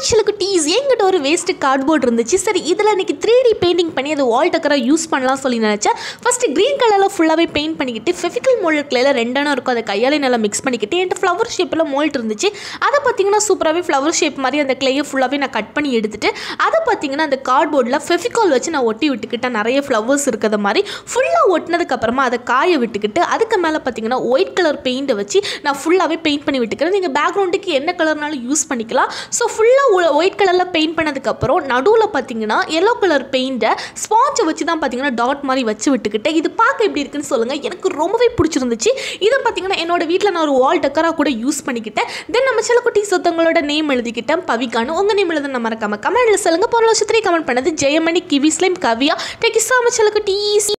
சிலுக்கு டீஸ் என்கிட்ட ஒரு வேஸ்ட் கார்ட்போர்ட் இருந்துச்சு சரி இதில் இன்னைக்கு த்ரீ டி பெயிண்டிங் பண்ணி அதை வால் டக்கராக யூஸ் பண்ணலாம் சொல்லி நினச்சேன் ஃபஸ்ட்டு க்ரீன் கலரில் ஃபுல்லாகவே பெயிண்ட் பண்ணிக்கிட்டு ஃபெவிக்கல் மோல்டு கிளையில் ரெண்டெண்ணம் இருக்கும் அதை கையாலே நல்லா மிக்ஸ் பண்ணிக்கிட்டு என்கிட்ட ஃப்ளவர் ஷேப்பில் மோல்ட் இருந்துச்சு அதை பார்த்தீங்கன்னா சூப்பராகவே ஃப்ளவர் ஷேப் மாதிரி அந்த கிளையை ஃபுல்லாகவே நான் கட் பண்ணி எடுத்துட்டு அதை பார்த்தீங்கன்னா அந்த கார்ட்போர்டில் ஃபெவிகால் வச்சு நான் ஒட்டி விட்டுக்கிட்டேன் நிறைய ஃப்ளவர்ஸ் இருக்கிற மாதிரி ஃபுல்லாக ஒட்டினதுக்கப்புறமா அதை காய விட்டுக்கிட்டு அதுக்கு மேலே பார்த்தீங்கன்னா ஒயிட் கலர் பெயிண்ட்டை வச்சு நான் ஃபுல்லாகவே பெயிண்ட் பண்ணி விட்டுக்கிறேன் நீங்கள் பேக்ரவுண்டுக்கு என்ன கலர்னாலும் யூஸ் பண்ணிக்கலாம் ஸோ ஃபுல்லாக ஒயிட் கலரில் பெயிண்ட் பண்ணதுக்கப்புறம் நடுவில் பார்த்தீங்கன்னா எல்லோ கலர் பெயிண்ட்டை ஸ்பாஞ்சை வச்சு தான் பார்த்தீங்கன்னா டாட் மாதிரி வச்சு விட்டுக்கிட்டேன் இது பார்க்க எப்படி இருக்குன்னு சொல்லுங்கள் எனக்கு ரொம்பவே பிடிச்சிருந்துச்சு இதை பார்த்தீங்கன்னா என்னோட வீட்டில் நான் ஒரு வால் டக்கராக கூட யூஸ் பண்ணிக்கிட்டேன் தென் நம்ம செல்லக்குட்டி சொத்தங்களோட நேம் எழுதிக்கிட்டேன் பவிகானு உங்கள் நேம் எழுத நான் மறக்காம கமெண்ட்டில் சொல்லுங்கள் போன வருஷத்துலேயே கமெண்ட் பண்ணது Jayamani kiwi slime Kaviya thank you so much செல்லக்குட்டீஸ்